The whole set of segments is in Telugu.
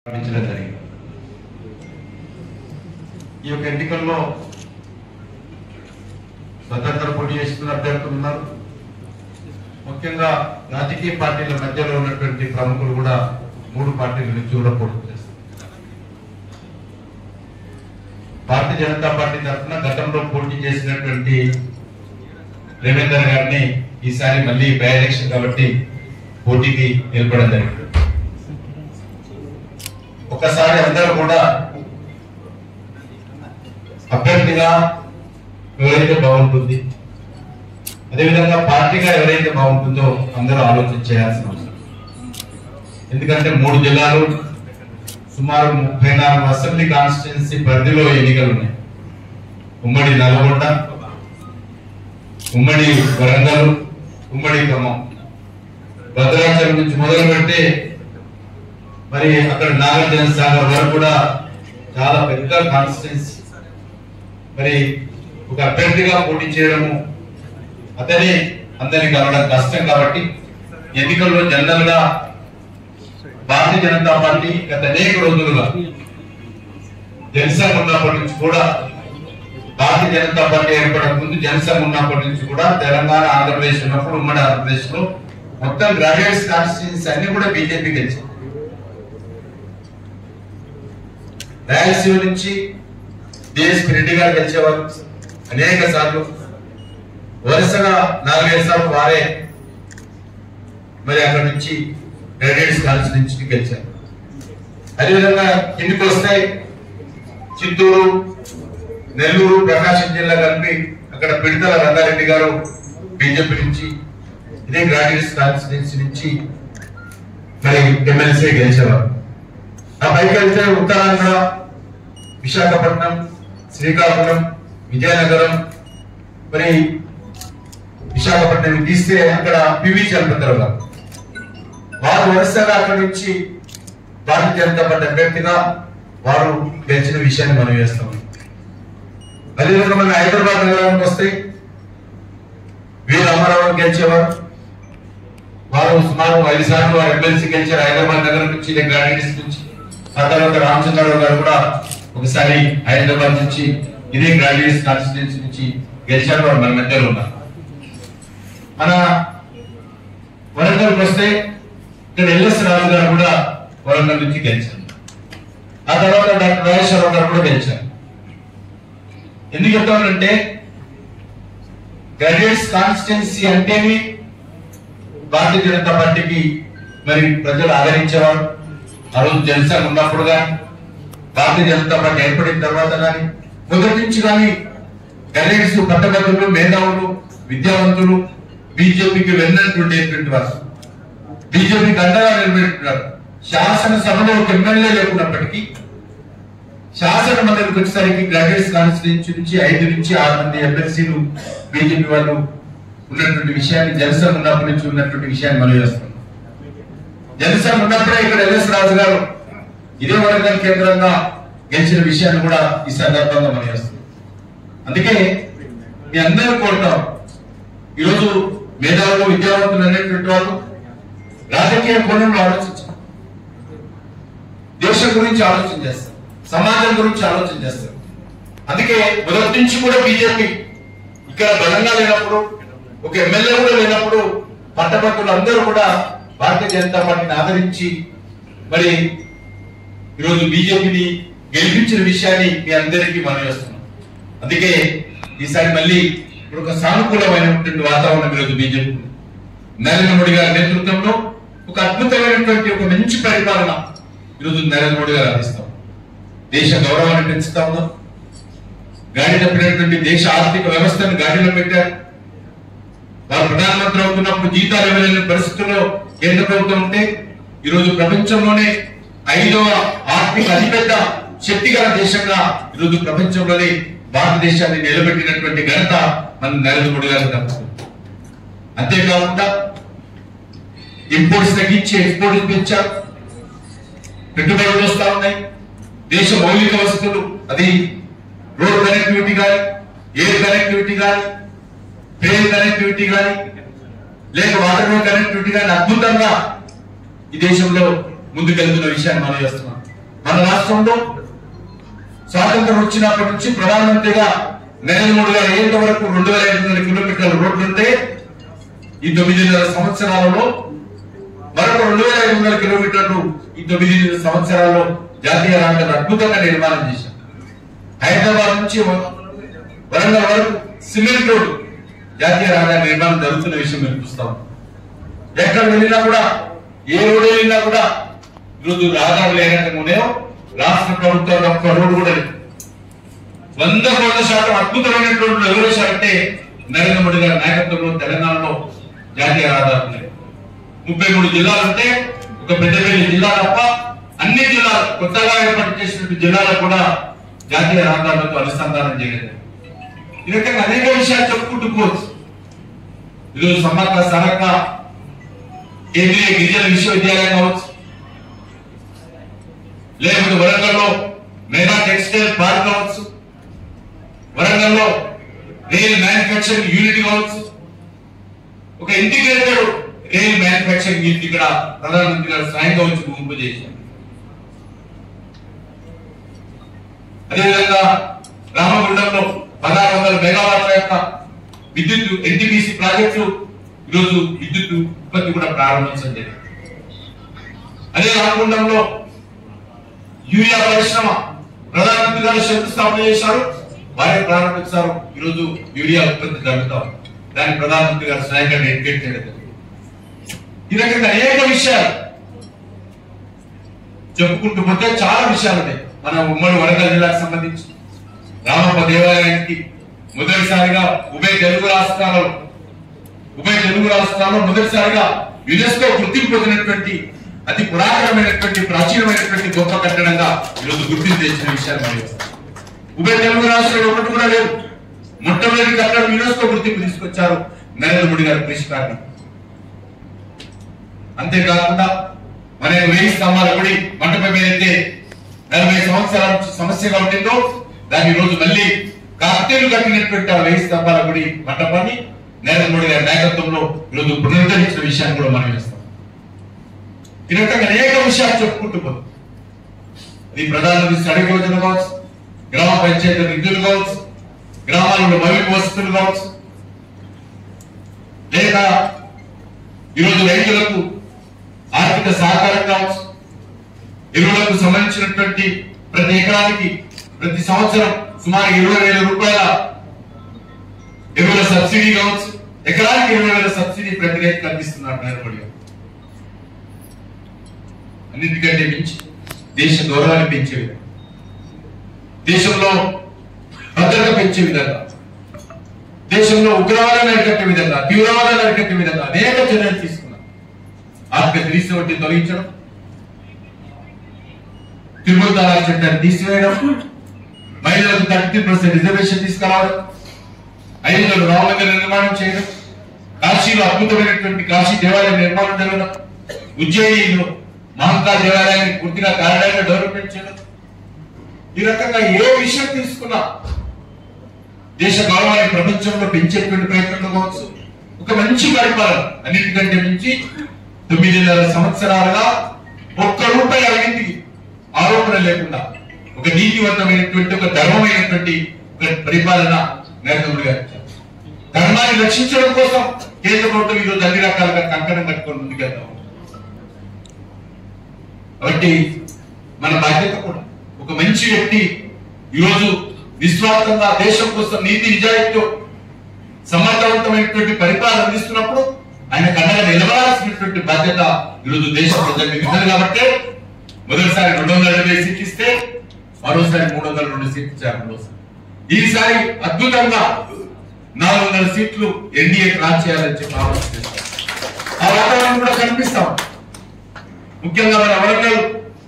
ప్రకటించడం జరిగింది ఈ యొక్క ఎన్నికల్లో స్వతంత్ర పోటీ చేస్తున్న అభ్యర్థులు ఉన్నారు ముఖ్యంగా రాజకీయ పార్టీల మధ్యలో ఉన్నటువంటి ప్రముఖులు కూడా మూడు పార్టీల నుంచి కూడా పోటీ చేస్తారు భారతీయ జనతా పార్టీ తరఫున గతంలో పోటీ చేసినటువంటి రేవేందర్ గారిని ఈసారి మళ్ళీ బై ఎలక్షన్ కాబట్టి పోటీకి నిలబడడం జరిగింది ఒకసారి అందరూ కూడా అభ్యర్థిగా ఎవరైతే బాగుంటుంది అదేవిధంగా పార్టీగా ఎవరైతే బాగుంటుందో అందరూ ఆలోచన చేయాల్సిన అవసరం ఎందుకంటే మూడు జిల్లాలు సుమారు ముప్పై నాలుగు అసెంబ్లీ కాన్స్టిట్యున్సీ పరిధిలో ఎన్నికలు ఉన్నాయి ఉమ్మడి నల్గొండ ఉమ్మడి వరంగల్ ఉమ్మడి ఖమ్మం భద్రాచలం నుంచి మొదలు పెడితే మరి అక్కడ నాగార్జున సాగర్ వరకు కూడా చాలా పెద్ద కాన్స్టిట్యున్సీ మరి ఒక అభ్యర్థిగా పోటీ చేయడము అతనే అందరికి కలవడం కష్టం కాబట్టి ఎన్నికల్లో జనరల్ గా భారతీయ జనతా పార్టీ గత అనేక రోజులుగా జనసంఘ ఉన్నప్పటి నుంచి కూడా భారతీయ జనతా పార్టీ ఏర్పడక ముందు జనసంఘ ఉన్నప్పటి నుంచి కూడా తెలంగాణ ఆంధ్రప్రదేశ్ ఉన్నప్పుడు ఉమ్మడి ఆంధ్రప్రదేశ్ లో మొత్తం గ్రాడ్యుయేట్స్ కాన్స్టిట్యూన్సీ అన్ని కూడా బీజేపీ గెలిచింది రాయలసీమ నుంచి డిఎస్పీ రెడ్డి గారు గెలిచేవారు అనేక సార్లు వరుసగా నాలుగైదు సార్లు వారే మరి అక్కడ నుంచి గ్రాడ్యుయేట్స్ కాలేజ్ నుంచి గెలిచారు అదేవిధంగా కిందికి వస్తాయి చిత్తూరు నెల్లూరు ప్రకాశం జిల్లా కలిపి అక్కడ పిడతల రంగారెడ్డి గారు బీజేపీ నుంచి ఇదే గ్రాడ్యుయేట్స్ కాన్స్టిట్యున్సీ నుంచి మరి ఎమ్మెల్సీ గెలిచేవారు ఆ పైకి వెళ్తే ఉత్తరాంధ్ర విశాఖపట్నం శ్రీకాకుళం విజయనగరం మరి విశాఖపట్నం తీస్తే అక్కడ పివి చలపతిరావు గారు వారు వరుసగా అక్కడి నుంచి భారతీయ జనతా పార్టీ అభ్యర్థిగా వారు గెలిచిన విషయాన్ని మనం వేస్తాం అదేవిధంగా మన హైదరాబాద్ నగరానికి వస్తే వీరు అమరావతి గెలిచేవారు వారు సుమారు ఐదు సార్లు వారు ఎమ్మెల్సీ గెలిచారు హైదరాబాద్ నగరం నుంచి ఇదే గ్రాడ్యుయేట్స్ నుంచి ఆ తర్వాత రామచంద్రరావు గారు కూడా ఒకసారి హైదరాబాద్ నుంచి ఇదే గ్రాడ్యుయేట్స్ కాన్స్టిట్యున్సీ నుంచి గెలిచారు వారు మన మధ్యలో ఉన్నారు మన వరంగల్కి వస్తే ఇక్కడ ఎల్ఎస్ రాజు గారు కూడా వరంగల్ నుంచి గెలిచారు ఆ తర్వాత డాక్టర్ రాజేశ్వరరావు గారు కూడా గెలిచారు ఎందుకు చెప్తానంటే గ్రాడ్యుయేట్స్ కాన్స్టిట్యున్సీ అంటేనే భారతీయ జనతా పార్టీకి మరి ప్రజలు ఆదరించేవారు ఆ రోజు జనసేన ఉన్నప్పుడు కానీ భారతీయ జనతా పార్టీ ఏర్పడిన తర్వాత కానీ మొదటి నుంచి కానీ గ్రాడ్యుయేట్స్ పట్టభద్రులు మేధావులు విద్యావంతులు బీజేపీకి వెన్నట్టుండేటువంటి వారు బీజేపీకి అండగా నిలబెట్టుకున్నారు శాసనసభలో ఒక ఎమ్మెల్యే లేకున్నప్పటికీ శాసన మండలికి వచ్చేసరికి గ్రాడ్యుయేట్స్ కాన్స్టిట్యూన్సీ నుంచి ఐదు నుంచి ఆరు మంది ఎమ్మెల్సీలు బీజేపీ వాళ్ళు ఉన్నటువంటి విషయాన్ని జనసేన ఉన్నప్పటి నుంచి ఉన్నటువంటి విషయాన్ని మనం చేస్తున్నాం జనసేన ఉన్నప్పుడే ఇక్కడ ఎల్ఎస్ రాజు గారు ఇదే వరంగల్ కేంద్రంగా గెలిచిన విషయాన్ని కూడా ఈ సందర్భంగా మనం చేస్తున్నాం అందుకే మీ అందరూ కోరుతాం ఈరోజు మేధావులు విద్యావంతులు అనేటువంటి వాళ్ళు రాజకీయ కోణంలో ఆలోచించారు దేశం గురించి ఆలోచన చేస్తారు సమాజం గురించి ఆలోచన చేస్తారు అందుకే మొదటి నుంచి కూడా బీజేపీ ఇక్కడ బలంగా లేనప్పుడు ఒక ఎమ్మెల్యే కూడా లేనప్పుడు పట్టభద్రులు అందరూ కూడా భారతీయ జనతా పార్టీని ఆదరించి మరి ఈరోజు బీజేపీని గెలిపించిన విషయాన్ని మీ అందరికీ మనం చేస్తున్నాం అందుకే ఈసారి మళ్ళీ ఇప్పుడు ఒక సానుకూలమైనటువంటి వాతావరణం ఈరోజు బీజేపీ నరేంద్ర మోడీ గారి నేతృత్వంలో ఒక అద్భుతమైనటువంటి ఒక మంచి పరిపాలన ఈరోజు నరేంద్ర మోడీ గారు అందిస్తాం దేశ గౌరవాన్ని పెంచుతా ఉన్నాం గాడి తప్పినటువంటి దేశ ఆర్థిక వ్యవస్థను గాడిలో పెట్టారు వారు ప్రధానమంత్రి అవుతున్నప్పుడు జీతాలు ఇవ్వలేని పరిస్థితుల్లో కేంద్ర ప్రభుత్వం ఉంటే ఈరోజు ప్రపంచంలోనే ఐదవ ఆర్థిక అతిపెద్ద శక్తి గల దేశంగా ఈరోజు ప్రపంచంలోనే భారతదేశాన్ని నిలబెట్టినటువంటి ఘనత మన నరేంద్ర మోడీ గారు దక్కుతుంది అంతేకాకుండా ఇంపోర్ట్స్ తగ్గించి ఎక్స్పోర్ట్స్ పెంచారు పెట్టుబడులు వస్తా ఉన్నాయి దేశ మౌలిక వసతులు అది రోడ్ కనెక్టివిటీ కానీ ఎయిర్ కనెక్టివిటీ కానీ ట్రైన్ కనెక్టివిటీ కానీ లేక వాటర్ రోడ్ కనెక్టివిటీ కానీ అద్భుతంగా ఈ దేశంలో ముందుకెళ్తున్న విషయాన్ని మనం చేస్తున్నాం మన రాష్ట్రంలో స్వాతంత్రం వచ్చినప్పటి నుంచి ప్రధానమంత్రిగా నరేంద్ర మోడీ గారు అయ్యేంత వరకు రెండు వేల ఐదు వందల కిలోమీటర్ల రోడ్లుంటే ఈ తొమ్మిదిన్నర సంవత్సరాలలో మరొక రెండు వేల ఐదు వందల కిలోమీటర్లు ఈ తొమ్మిది సంవత్సరాల్లో జాతీయ రహదారులు అద్భుతంగా నిర్మాణం చేశాం హైదరాబాద్ నుంచి వరంగల్ వరకు సిమెంట్ రోడ్డు జాతీయ రహదారి నిర్మాణం జరుగుతున్న విషయం మీరు చూస్తాం ఎక్కడ వెళ్ళినా కూడా ఏ రోడ్డు వెళ్ళినా కూడా ఈరోజు రహదారులు లేనంటే మునే రాష్ట్ర ప్రభుత్వం ఒక్క రోడ్డు కూడా లేదు వంద కోట్ల శాతం అద్భుతమైనటువంటి ఎవరేశారంటే నరేంద్ర మోడీ గారి నాయకత్వంలో తెలంగాణలో జాతీయ రహదారులు ఉన్నాయి ముప్పై మూడు జిల్లాలు ఉంటే ఒక పెద్దపల్లి జిల్లా తప్ప అన్ని జిల్లాలు కొత్తగా ఏర్పాటు చేసినటువంటి జిల్లాలకు కూడా జాతీయ రహదారులతో అనుసంధానం చేయలేదు ఈ రకంగా అనేక విషయాలు చెప్పుకుంటూ పోవచ్చు ఈరోజు సమ్మక్క సరక్క కేంద్రీయ గిరిజన విశ్వవిద్యాలయం కావచ్చు లేకపోతే వరంగల్లో మెగా టెక్స్టైల్ పార్క్ కావచ్చు వరంగల్లో రైల్ మ్యానుఫ్యాక్చరింగ్ యూనిట్ కావచ్చు ఒక ఇంటిగ్రేటెడ్ రైల్ మ్యానుఫ్యాక్చరింగ్ యూనిట్ ఇక్కడ ప్రధానమంత్రి గారు స్వయంగా వచ్చి గుంపు చేశారు అదేవిధంగా రామగుండంలో పదహారు వందల మెగావాట్ల యొక్క విద్యుత్ ఎన్టీపీసీ ప్రాజెక్టు ఈరోజు విద్యుత్ ఉత్పత్తి కూడా ప్రారంభించడం జరిగింది అదే రామగుండంలో యూరియా పరిశ్రమ ప్రధానమంత్రి గారు శంకుస్థాపన చేశారు వారే ప్రారంభించారు ఈరోజు యూరియా ఉత్పత్తి జరుగుతాం దాన్ని ప్రధానమంత్రి గారు స్వయంగా డెడికేట్ చేయడం జరిగింది. ఈ రకంగా అనేక విషయాలు చెప్పుకుంటూ పోతే చాలా విషయాలు ఉన్నాయి మన ఉమ్మడి వరంగల్ జిల్లాకు సంబంధించి రామప్ప దేవాలయానికి మొదటిసారిగా ఉభయ తెలుగు రాష్ట్రాలలో ఉభయ తెలుగు రాష్ట్రాల్లో మొదటిసారిగా యునెస్కో గుర్తింపు పొందినటువంటి అతి పురాతనమైనటువంటి ప్రాచీనమైనటువంటి గొప్ప కట్టడంగా ఈరోజు గుర్తింపు తెచ్చిన విషయాలు మరియు ఉభయ తెలుగు రాష్ట్రాలు ఒకటి కూడా లేదు మొట్టమొదటి కట్టడం యునెస్కో గుర్తింపు తీసుకొచ్చారు నరేంద్ర మోడీ గారి కృషి కారణం అంతేకాకుండా మన వెయ్యి స్తంభాల గుడి మంటపం ఏదైతే నలభై సంవత్సరాల నుంచి సమస్యగా ఉండిందో దాన్ని ఈ రోజు మళ్ళీ కాక్తీలు కట్టినటువంటి ఆ వెయ్యి స్తంభాల గుడి మంటపాన్ని నరేంద్ర మోడీ గారి నాయకత్వంలో ఈరోజు పునరుద్ధరించిన విషయాన్ని కూడా మనం చేస్తాం ఈ రకంగా అనేక విషయాలు చెప్పుకుంటూ పోతాం ఇది ప్రధానమంత్రి సడక్ యోజన కావచ్చు గ్రామ పంచాయతీ నిధులు కావచ్చు గ్రామాలలో మౌలిక వసతులు కావచ్చు లేక ఈరోజు రైతులకు ఆర్థిక సహకారం కావచ్చు ఎరువులకు సంబంధించినటువంటి ప్రతి ఎకరానికి ప్రతి సంవత్సరం సుమారు ఇరవై వేల రూపాయల ఎరువుల సబ్సిడీ కావచ్చు ఎకరానికి ఇరవై వేల సబ్సిడీ ప్రతి రైతుకు అందిస్తున్నారు నరేంద్ర మోడీ గారు. అన్నిటికంటే మించి దేశ గౌరవాన్ని పెంచే విధంగా దేశంలో భద్రత పెంచే విధంగా దేశంలో ఉగ్రవాదాన్ని అరికట్టే విధంగా తీవ్రవాదాన్ని అరికట్టే విధంగా అనేక చర్యలు తీసుకున్నారు ఆర్థిక త్రీస్ వంటి తొలగించడం తిరుమల తలాక్ చట్టాన్ని తీసివేయడం మహిళలకు థర్టీ పర్సెంట్ రిజర్వేషన్ తీసుకురావడం ఐదు వందల రామమందిర నిర్మాణం చేయడం కాశీలో అద్భుతమైనటువంటి కాశీ దేవాలయం నిర్మాణం జరగడం ఉజ్జయినిలో మహంకాళ దేవాలయాన్ని పూర్తిగా కార్యాలయంగా డెవలప్మెంట్ చేయడం ఈ రకంగా ఏ విషయం తీసుకున్నా దేశ గౌరవాన్ని ప్రపంచంలో పెంచేటువంటి ప్రయత్నంలో కావచ్చు ఒక మంచి పరిపాలన అన్నిటికంటే మించి తొమ్మిదిన్నర సంవత్సరాలుగా ఒక్క రూపాయి అవినీతికి ఆరోపణ లేకుండా ఒక నీతివంతమైనటువంటి ఒక ధర్మమైనటువంటి ఒక పరిపాలన నరేంద్ర మోడీ గారు ఇచ్చారు. ధర్మాన్ని రక్షించడం కోసం కేంద్ర ప్రభుత్వం ఈరోజు అన్ని రకాలుగా కంకణం కట్టుకొని ముందుకెళ్తాం కాబట్టి మన బాధ్యత కూడా ఒక మంచి వ్యక్తి ఈరోజు నిస్వార్థంగా దేశం కోసం నీతి నిజాయితీతో సమర్థవంతమైనటువంటి పరిపాలన అందిస్తున్నప్పుడు ఆయన కన్నగా నిలబడాల్సినటువంటి బాధ్యత ఈరోజు దేశ ప్రజలకు ఉన్నది కాబట్టి మొదటిసారి రెండు వందల డెబ్బై సీట్లు ఇస్తే మరోసారి మూడు వందల రెండు సీట్లు ఇచ్చారు రెండోసారి ఈసారి అద్భుతంగా నాలుగు వందల సీట్లు ఎన్డీఏ క్రాస్ చేయాలని చెప్పి ఆలోచన చేస్తారు ఆ వాతావరణం కూడా కనిపిస్తాం ముఖ్యంగా మన వరంగల్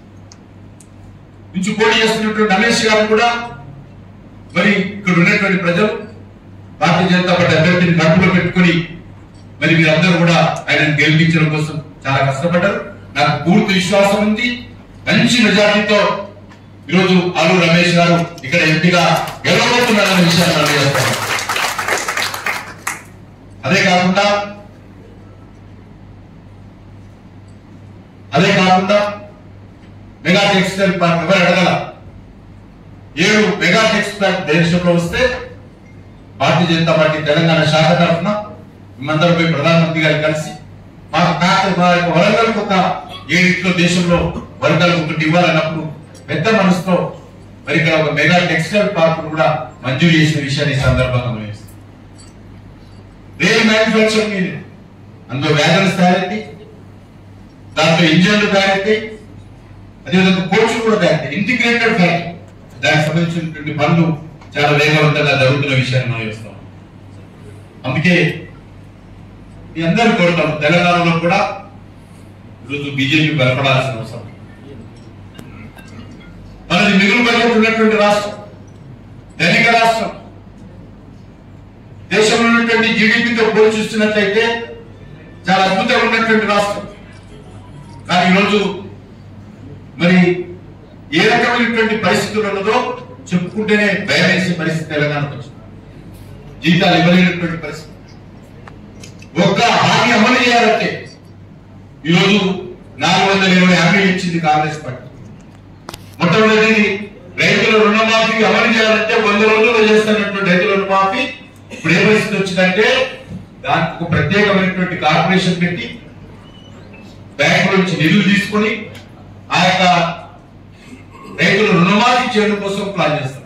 నుంచి పోటీ చేస్తున్నటువంటి రమేష్ గారు కూడా మరి ఇక్కడ ఉన్నటువంటి ప్రజలు భారతీయ జనతా పార్టీ అభ్యర్థిని కట్టులో పెట్టుకొని మరి మీరందరూ కూడా ఆయనను గెలిపించడం కోసం చాలా కష్టపడ్డారు నాకు పూర్తి విశ్వాసం ఉంది మంచి మెజార్టీతో ఈరోజు ఆలు రమేష్ గారు ఇక్కడ ఎంపీగా గెలవబోతున్నారనే విషయాన్ని మనం చేస్తాం అదే కాకుండా అదే కాకుండా మెగా టెక్స్టైల్ పార్క్ ఎవరు అడగల ఏడు మెగా టెక్స్టైల్ దేశంలో వస్తే భారతీయ జనతా పార్టీ తెలంగాణ శాఖ తరఫున మేమందరం పోయి ప్రధానమంత్రి గారు కలిసి మాకు కాక మా యొక్క వరంగల్ ఒక ఏడింట్లో దేశంలో వరంగల్ ఒకటి ఇవ్వాలన్నప్పుడు పెద్ద మనసుతో మరి ఇక్కడ ఒక మెగా టెక్స్టైల్ పార్క్ కూడా మంజూరు చేసిన విషయాన్ని ఈ సందర్భంగా గమనిస్తాం రైల్ మ్యానుఫ్యాక్చరింగ్ యూనిట్ అందులో వ్యాగన్స్ తయారైతే దాంట్లో ఇంజన్లు తయారైతే అదేవిధంగా కోచ్లు కూడా తయారైతే ఇంటిగ్రేటెడ్ ఫ్యాక్టరీ దానికి సంబంధించినటువంటి పనులు చాలా వేగవంతంగా జరుగుతున్న విషయాన్ని మనం చూస్తాం అందుకే మీ అందరూ కోరుతాం తెలంగాణలో కూడా ఈరోజు బీజేపీ బలపడాల్సిన అవసరం మనది మిగులు బడ్జెట్ ఉన్నటువంటి రాష్ట్రం ధనిక రాష్ట్రం దేశంలో ఉన్నటువంటి జీడిపితో పోల్చి చూస్తున్నట్లయితే చాలా అద్భుతంగా ఉన్నటువంటి రాష్ట్రం కానీ ఈరోజు మరి ఏ రకమైనటువంటి పరిస్థితులు ఉన్నదో చెప్పుకుంటేనే భయం వేసే పరిస్థితి తెలంగాణకు వచ్చింది జీతాలు ఇవ్వలేనటువంటి పరిస్థితి ఒక్క హామీ అమలు చేయాలంటే ఈరోజు నాలుగు వందల ఇరవై హామీలు ఇచ్చింది కాంగ్రెస్ పార్టీ మొట్టమొదటిది రైతుల రుణమాఫీ అమలు చేయాలంటే వంద రోజుల్లో చేస్తున్నటువంటి రైతుల రుణమాఫీ ఇప్పుడు ఏ పరిస్థితి వచ్చిందంటే దానికి ఒక ప్రత్యేకమైనటువంటి కార్పొరేషన్ పెట్టి బ్యాంకు నుంచి నిధులు తీసుకొని ఆ యొక్క రైతుల రుణమాఫీ చేయడం కోసం ప్లాన్ చేస్తారు